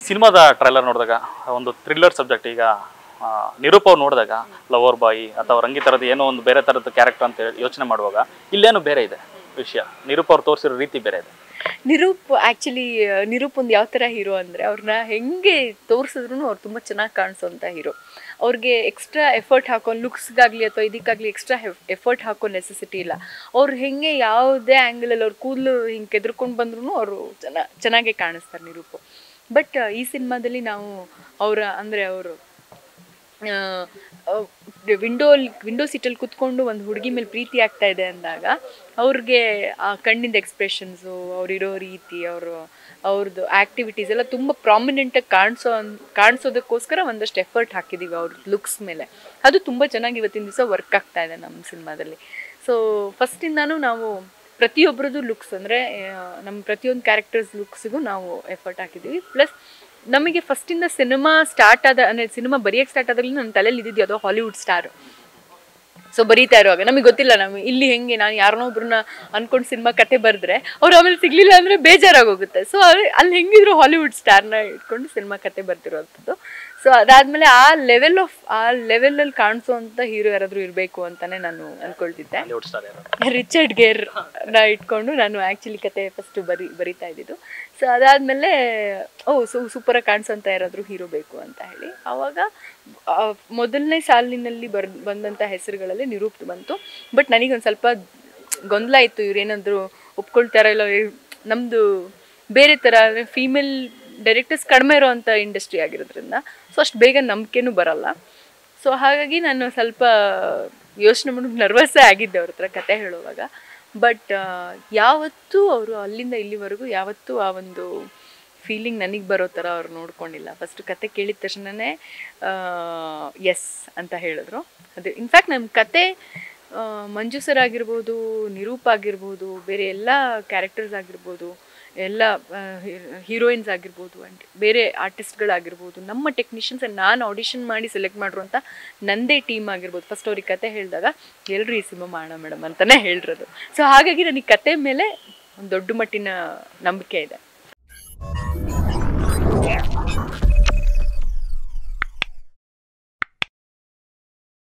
ಸಿನಿಮಾದ ಟ್ರೈಲರ್ ನೋಡಿದಾಗ ಒಂದು ಥ್ರಿಲ್ಲರ್ ಸಬ್ಜೆಕ್ಟ್ ಈಗ ಆ, ನಿರೂಪ ಅವ್ರು ನೋಡಿದಾಗ ಲವರ್ ಬಾಯಿ ಅಥವಾ ರಂಗಿ ಥರದ್ದು ಏನೋ ಒಂದು ಬೇರೆ ಥರದ ಕ್ಯಾರೆಕ್ಟರ್ ಅಂತ ಹೇಳಿ ಯೋಚನೆ ಮಾಡುವಾಗ ಇಲ್ಲೇನೋ ಬೇರೆ ಇದೆ ವಿಷಯ ನಿರೂಪ ಅವ್ರು ತೋರಿಸಿರೋ ರೀತಿ ಬೇರೆ ಇದೆ ನಿರೂಪ್ ಆ್ಯಕ್ಚುಲಿ ನಿರೂಪ್ ಒಂದು ಯಾವ ಥರ ಹೀರೋ ಅಂದರೆ ಅವ್ರನ್ನ ಹೆಂಗೆ ತೋರಿಸಿದ್ರು ಅವ್ರು ತುಂಬ ಚೆನ್ನಾಗಿ ಕಾಣಿಸೋಂಥ ಹೀರೋ ಅವ್ರಿಗೆ ಎಕ್ಸ್ಟ್ರಾ ಎಫರ್ಟ್ ಹಾಕೋ ಲುಕ್ಸ್ಗಾಗಲಿ ಅಥವಾ ಇದಕ್ಕಾಗಲಿ ಎಕ್ಸ್ಟ್ರಾ ಎಫರ್ಟ್ ಹಾಕೋ ನೆಸೆಸಿಟಿ ಇಲ್ಲ ಅವ್ರು ಹೆಂಗೆ ಯಾವುದೇ ಆ್ಯಂಗಲಲ್ಲಿ ಅವ್ರ ಕೂದಲು ಹಿಂಗೆ ಕೆದ್ರಕೊಂಡು ಬಂದ್ರೂ ಅವರು ಚೆನ್ನ ಚೆನ್ನಾಗೇ ಕಾಣಿಸ್ತಾರೆ ನಿರೂಪು ಬಟ್ ಈ ಸಿನಿಮಾದಲ್ಲಿ ನಾವು ಅವರ ಅಂದರೆ ಅವರು ವಿಂಡೋ ವಿಂಡೋ ಸೀಟಲ್ಲಿ ಕುತ್ಕೊಂಡು ಒಂದು ಹುಡುಗಿ ಮೇಲೆ ಪ್ರೀತಿ ಆಗ್ತಾ ಇದೆ ಅಂದಾಗ ಅವ್ರಿಗೆ ಆ ಕಣ್ಣಿಂದ ಎಕ್ಸ್ಪ್ರೆಷನ್ಸು ಅವ್ರಿರೋ ರೀತಿ ಅವರು ಅವ್ರದ್ದು ಆ್ಯಕ್ಟಿವಿಟೀಸ್ ಎಲ್ಲ ತುಂಬ ಪ್ರಾಮಿನೆಂಟಾಗಿ ಕಾಣಿಸೋ ಕಾಣಿಸೋದಕ್ಕೋಸ್ಕರ ಒಂದಷ್ಟು ಎಫರ್ಟ್ ಹಾಕಿದ್ದೀವಿ ಅವ್ರ ಲುಕ್ಸ್ ಮೇಲೆ ಅದು ತುಂಬ ಚೆನ್ನಾಗಿ ಇವತ್ತಿನ ದಿವಸ ವರ್ಕ್ ಆಗ್ತಾ ಇದೆ ನಮ್ಮ ಸಿನಿಮಾದಲ್ಲಿ ಸೊ ಫಸ್ಟಿಂದಾನು ನಾವು ಪ್ರತಿಯೊಬ್ಬರದ್ದು ಲುಕ್ಸ್ ಅಂದರೆ ನಮ್ಮ ಪ್ರತಿಯೊಂದು ಕ್ಯಾರೆಕ್ಟರ್ಸ್ ಲುಕ್ಸಿಗೂ ನಾವು ಎಫರ್ಟ್ ಹಾಕಿದ್ದೀವಿ ಪ್ಲಸ್ ನಮಗೆ ಫಸ್ಟಿಂದ ಸಿನಿಮಾ ಸ್ಟಾರ್ಟ್ ಆದ ಅಂದರೆ ಸಿನಿಮಾ ಬರೆಯೋಕ್ಕೆ ಸ್ಟಾರ್ಟ್ ಆದಾಗಲೂ ನನ್ನ ತಲೆಯಲ್ಲಿ ಇದ್ದಿದ್ದು ಯಾವುದೋ ಹಾಲಿವುಡ್ ಸ್ಟಾರ್ ಸೊ ಬರೀತಾ ಇರುವಾಗ ನಮಗೆ ಗೊತ್ತಿಲ್ಲ ನಮಗೆ ಇಲ್ಲಿ ಹೆಂಗೆ ನಾನು ಯಾರನ್ನೋ ಒಬ್ರನ್ನ ಅನ್ಕೊಂಡು ಸಿನಿಮಾ ಕತೆ ಬರೆದ್ರೆ ಅವ್ರು ಆಮೇಲೆ ಸಿಗ್ಲಿಲ್ಲ ಅಂದರೆ ಬೇಜಾರಾಗೋಗುತ್ತೆ ಸೊ ಅಲ್ಲಿ ಹೆಂಗಿದ್ರು ಹಾಲಿವುಡ್ ಸ್ಟಾರ್ನ ಇಟ್ಕೊಂಡು ಸಿನಿಮಾ ಕತೆ ಬರ್ತಿರೋವಂಥದ್ದು ಸೊ ಅದಾದಮೇಲೆ ಆ ಲೆವೆಲ್ ಆಫ್ ಆ ಲೆವೆಲಲ್ಲಿ ಕಾಣಿಸೋವಂಥ ಹೀರೋ ಯಾರಾದರೂ ಇರಬೇಕು ಅಂತಲೇ ನಾನು ಅಂದ್ಕೊಳ್ತಿದ್ದೆ ಬಾಲಿವುಡ್ ಸ್ಟಾರ್ ಯಾರು ರಿಚರ್ಡ್ ಗೇರ್ ನ ಇಟ್ಕೊಂಡು ನಾನು ಆ್ಯಕ್ಚುಲಿ ಕತೆ ಫಸ್ಟ್ ಬರಿ ಬರಿತಾ ಇದ್ದಿದ್ದು ಸೊ ಅದಾದಮೇಲೆ ಓ ಸು ಸೂಪರಾಗಿ ಕಾಣಿಸೋಂಥ ಯಾರಾದರೂ ಹೀರೋ ಬೇಕು ಅಂತ ಹೇಳಿ ಆವಾಗ ಆ, ಮೊದಲನೇ ಸಾಲಿನಲ್ಲಿ ಬರ್ ಬಂದಂಥ ಹೆಸರುಗಳಲ್ಲಿ ನಿರೂಪ್ ಬಂತು ಬಟ್ ನನಗೊಂದು ಸ್ವಲ್ಪ ಗೊಂದಲ ಇತ್ತು ಇವ್ರೇನಾದರೂ ಒಪ್ಕೊಳ್ತಾರೋ ಇಲ್ಲ ನಮ್ಮದು ಬೇರೆ ಥರ ಫೀಮೇಲ್ ಡೈರೆಕ್ಟರ್ಸ್ ಕಡಿಮೆ ಇರೋವಂಥ ಇಂಡಸ್ಟ್ರಿ ಆಗಿರೋದ್ರಿಂದ ಸೊ ಅಷ್ಟು ಬೇಗ ನಂಬಿಕೆನೂ ಬರಲ್ಲ ಸೊ ಹಾಗಾಗಿ ನಾನು ಸ್ವಲ್ಪ ಯೋಚನೆ ಮಾಡಿ ನರ್ವಸ್ಸೇ ಆಗಿದ್ದೆ ಅವ್ರ ಹತ್ರ ಕತೆ ಹೇಳುವಾಗ ಬಟ್ ಯಾವತ್ತೂ ಅವರು ಅಲ್ಲಿಂದ ಇಲ್ಲಿವರೆಗೂ ಯಾವತ್ತೂ ಆ ಒಂದು ಫೀಲಿಂಗ್ ನನಗೆ ಬರೋ ಥರ ಅವ್ರು ನೋಡ್ಕೊಂಡಿಲ್ಲ ಫಸ್ಟ್ ಕತೆ ಕೇಳಿದ ತಕ್ಷಣವೇ ಎಸ್ ಅಂತ ಹೇಳಿದ್ರು ಅದು ಇನ್ಫ್ಯಾಕ್ಟ್ ನಮ್ಮ ಕತೆ ಆ, ಮಂಜು ಸರ್ ಆಗಿರ್ಬೋದು ನಿರೂಪ್ ಆಗಿರ್ಬೋದು ಬೇರೆ ಎಲ್ಲ ಕ್ಯಾರೆಕ್ಟರ್ಸ್ ಆಗಿರ್ಬೋದು ಎಲ್ಲ ಹೀರೋಯಿನ್ಸ್ ಆಗಿರ್ಬೋದು ಆ್ಯಂಡ್ ಬೇರೆ ಆರ್ಟಿಸ್ಟ್ಗಳಾಗಿರ್ಬೋದು ನಮ್ಮ ಟೆಕ್ನಿಷಿಯನ್ಸ್ ನಾನು ಆಡಿಷನ್ ಮಾಡಿ ಸೆಲೆಕ್ಟ್ ಮಾಡಿರುವಂಥ ನಂದೇ ಟೀಮ್ ಆಗಿರ್ಬೋದು ಫಸ್ಟ್ ಅವ್ರಿಗೆ ಕತೆ ಹೇಳಿದಾಗ ಎಲ್ಲರೂ ಈ ಸಿನಿಮಾ ಮಾಡೋಣ ಮೇಡಮ್ ಅಂತಲೇ ಹೇಳಿರೋದು ಸೊ ಹಾಗಾಗಿ ನನಗೆ ಕತೆ ಮೇಲೆ ಒಂದು ದೊಡ್ಡ ಮಟ್ಟಿನ ನಂಬಿಕೆ ಇದೆ